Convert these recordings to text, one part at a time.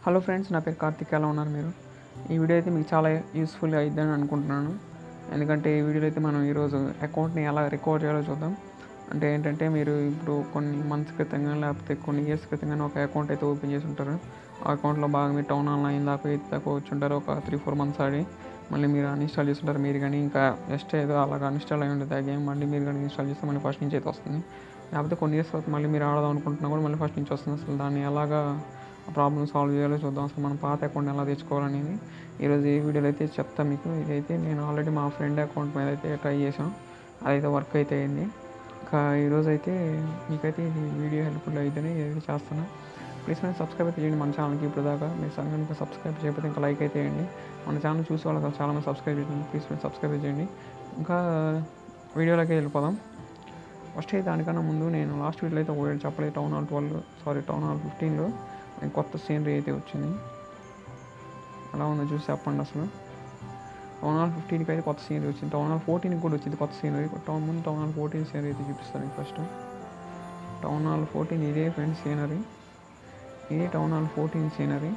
hello friends నా పేరు కార్తిక్ ఎలా ఉన్నారు మీరు ఈ వీడియో అయితే మీకు చాలా యూస్ఫుల్ అయిద్దని అనుకుంటున్నాను ఎందుకంటే ఈ వీడియోలో అయితే మనం ఈరోజు అకౌంట్ని ఎలా రికవర్ చేయాలో చూద్దాం అంటే ఏంటంటే మీరు ఇప్పుడు కొన్ని మంత్స్ క్రితంగా లేకపోతే కొన్ని ఇయర్స్ క్రితంగా ఒక అకౌంట్ అయితే ఓపెన్ చేసి ఉంటారు ఆ అకౌంట్లో బాగా మీరు టౌన్ ఆన్లైన్ దాకా అయితే దాకా వచ్చి ఉంటారు ఒక త్రీ ఫోర్ మంత్స్ ఆడి మళ్ళీ మీరు అన్ఇన్స్టాల్ చేస్తుంటారు మీరు కానీ ఇంకా జస్ట్ ఏదో అలాగా అన్ఇన్స్టాల్ అయి ఉంటుంది ఆ గేమ్ మళ్ళీ మీరు కానీ ఇన్స్టాల్ చేస్తే మళ్ళీ ఫస్ట్ నుంచి అయితే వస్తుంది లేకపోతే కొన్ని ఇయర్స్ తర్వాత మళ్ళీ మీరు ఆడదాం అనుకుంటున్నా కూడా మళ్ళీ ఫస్ట్ నుంచి వస్తుంది అసలు దాన్ని ఎలాగా ప్రాబ్లమ్ సాల్వ్ చేయాలో చూద్దాం అసలు మనం పాత అకౌంట్ ఎలా తెచ్చుకోవాలనేది ఈరోజు ఈ వీడియోలో అయితే చెప్తాను మీకు ఇదైతే నేను ఆల్రెడీ మా ఫ్రెండ్ అకౌంట్ మీద అయితే ట్రై చేసాం అదైతే వర్క్ అయితే అయింది ఇంకా ఈరోజు అయితే మీకైతే ఇది వీడియో హెల్ప్ఫుల్ అయితేనే ఇది చేస్తాను ప్లీజ్ ఫ్రెండ్స్ సబ్స్క్రైబ్ అయితే చేయండి మన ఛానల్కి ఇప్పుడు దాకా మీరు సరిగ్గా ఇంకా సబ్స్క్రైబ్ చేయకపోతే ఇంకా లైక్ అయితే చేయండి మన ఛానల్ చూసే వాళ్ళకి చాలా మంది సబ్స్క్రైబ్ చేయండి ప్లీజ్ ఫ్రెండ్స్ సబ్స్క్రైబ్ చేయండి ఇంకా వీడియోలోకి వెళ్ళిపోదాం ఫస్ట్ అయితే దానికన్నా ముందు నేను లాస్ట్ వీడియోలో అయితే ఒకవేళ చెప్పలేదు town hall twelve sorry town hall ఫిఫ్టీన్లో కొత్త సీనరీ అయితే వచ్చింది ఎలా ఉందో చూసి చెప్పండి అసలు టౌన్ హాల్ ఫిఫ్టీన్కి అయితే కొత్త సీనరీ వచ్చింది టౌన్ హాల్ ఫోర్టీన్కి కూడా వచ్చింది కొత్త సీనరీ టౌన్ ముందు టౌన్ హాల్ ఫోర్టీన్ సీనరీ అయితే చూపిస్తాను మీకు ఫస్ట్ టౌన్ హాల్ ఫోర్టీన్ ఇదే ఫ్రెండ్స్ సీనరీ ఇది టౌన్ హాల్ ఫోర్టీన్ సీనరీ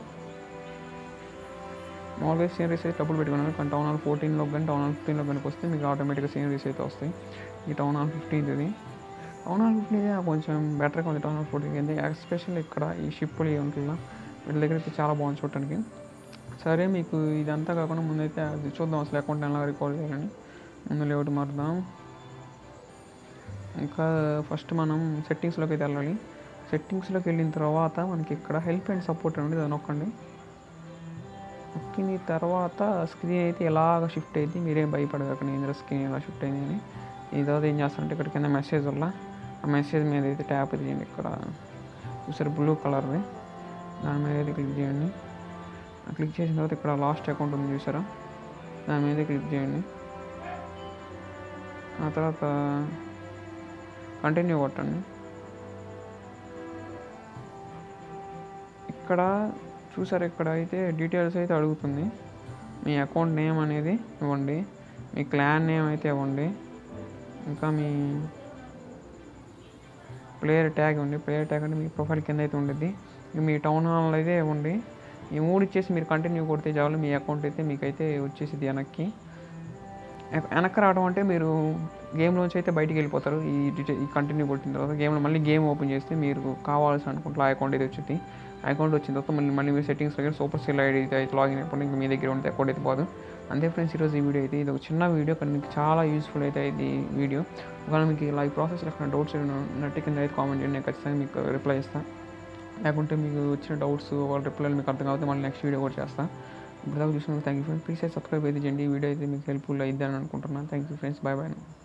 మామూలుగా సీనరీస్ అయితే డబ్బులు పెట్టుకున్నాను కానీ టౌన్ హాల్ ఫోర్టీన్లో కానీ టౌన్ హాల్ ఫిఫ్టీన్లో కనుక వస్తే మీకు ఆటోమేటిక్గా సీనరీస్ అయితే వస్తాయి ఈ టౌన్ హాల్ ఫిఫ్టీన్ ఇది టౌన్ హాల్ ఫిఫ్టీన్ కొంచెం బెటర్గా ఉంది టౌన్ హాల్ ఫోర్టీన్ ఎందుకంటే ఎస్పెషల్ ఇక్కడ ఈ షిప్పులు ఉంటుందా వీళ్ళ దగ్గర అయితే చాలా బాగుంది చూడటానికి సరే మీకు ఇదంతా కాకుండా ముందైతే అది చూద్దాం అసలు అకౌంట్ ఎలా రికార్డ్ చేయాలని ముందు లేఅవుట్ మారుదాం ఇంకా ఫస్ట్ మనం సెట్టింగ్స్లోకి అయితే వెళ్ళాలి సెట్టింగ్స్లోకి వెళ్ళిన తర్వాత మనకి ఇక్కడ హెల్ప్ అండ్ సపోర్ట్ అండి అది నొక్కండి నొక్కిన తర్వాత స్క్రీన్ అయితే ఎలాగ షిఫ్ట్ అయింది మీరేం భయపడగకండి ఇందులో స్క్రీన్ ఎలా షిఫ్ట్ అయింది అని ఈ తర్వాత ఏం చేస్తారంటే ఇక్కడ కింద మెసేజ్ వల్ల ఆ మెసేజ్ మీద అయితే ట్యాప్ చేయండి ఇక్కడ చూసారు బ్లూ కలర్ది దాని మీద అయితే క్లిక్ చేయండి క్లిక్ చేసిన తర్వాత ఇక్కడ లాస్ట్ అకౌంట్ ఉంది చూసారా దాని మీద క్లిక్ చేయండి ఆ తర్వాత కంటిన్యూ కొట్టండి ఇక్కడ చూసారు ఇక్కడ అయితే డీటెయిల్స్ అయితే అడుగుతుంది మీ అకౌంట్ నేమ్ అనేది ఇవ్వండి మీ క్లాన్ నేమ్ అయితే ఇవ్వండి ఇంకా మీ ప్లేయర్ ట్యాగ్ ఉంది ప్లేయర్ ట్యాగ్ అంటే మీ ప్రొఫైల్ కింద అయితే ఉండేది మీ టౌన్ హాల్ అయితే ఇవ్వండి ఈ మూడు ఇచ్చేసి మీరు కంటిన్యూ కొడితే చాలు మీ అకౌంట్ అయితే మీకైతే వచ్చేసింది వెనక్కి వెనక్కి రావడం అంటే మీరు గేమ్లోంచి అయితే బయటికి వెళ్ళిపోతారు ఈ డీటెయిల్ ఈ కంటిన్యూ కొట్టిన తర్వాత గేమ్లో మళ్ళీ గేమ్ ఓపెన్ చేస్తే మీరు కావాల్సిన అనుకుంటే ఆ అకౌంట్ అయితే వచ్చింది అకౌంట్ వచ్చిన తర్వాత మళ్ళీ మళ్ళీ మీరు సెట్టింగ్స్ దగ్గర సూపర్ సెల్ ఐడి అయితే లాగిన్ అయిపోయి ఇంకా మీ దగ్గర ఉంటే అకౌంట్ అయితే పోదు అంతే ఫ్రెండ్స్ ఈరోజు ఈ వీడియో అయితే ఇది ఒక చిన్న వీడియో కానీ మీకు చాలా యూస్ఫుల్ అయితే ఇది వీడియో ఒకవేళ మీకు ఇలా ఈ ప్రాసెస్ ఎక్కడ డౌట్స్ ఉన్నట్టు కింద అయితే కామెంట్ చేయండి నేను ఖచ్చితంగా మీకు రిప్లై ఇస్తాను లేకుంటే మీకు వచ్చిన డౌట్స్ వాళ్ళ రిప్లైలు మీకు అర్థం కాకపోతే మళ్ళీ నెక్స్ట్ వీడియో కూడా చేస్తాను ఇప్పుడు దాకా చూసినందుకు thank you friends please subscribe అయితే చేయండి ఈ వీడియో అయితే మీకు హెల్ప్ఫుల్ అయ్యిందని అనుకుంటున్నాను thank you friends bye bye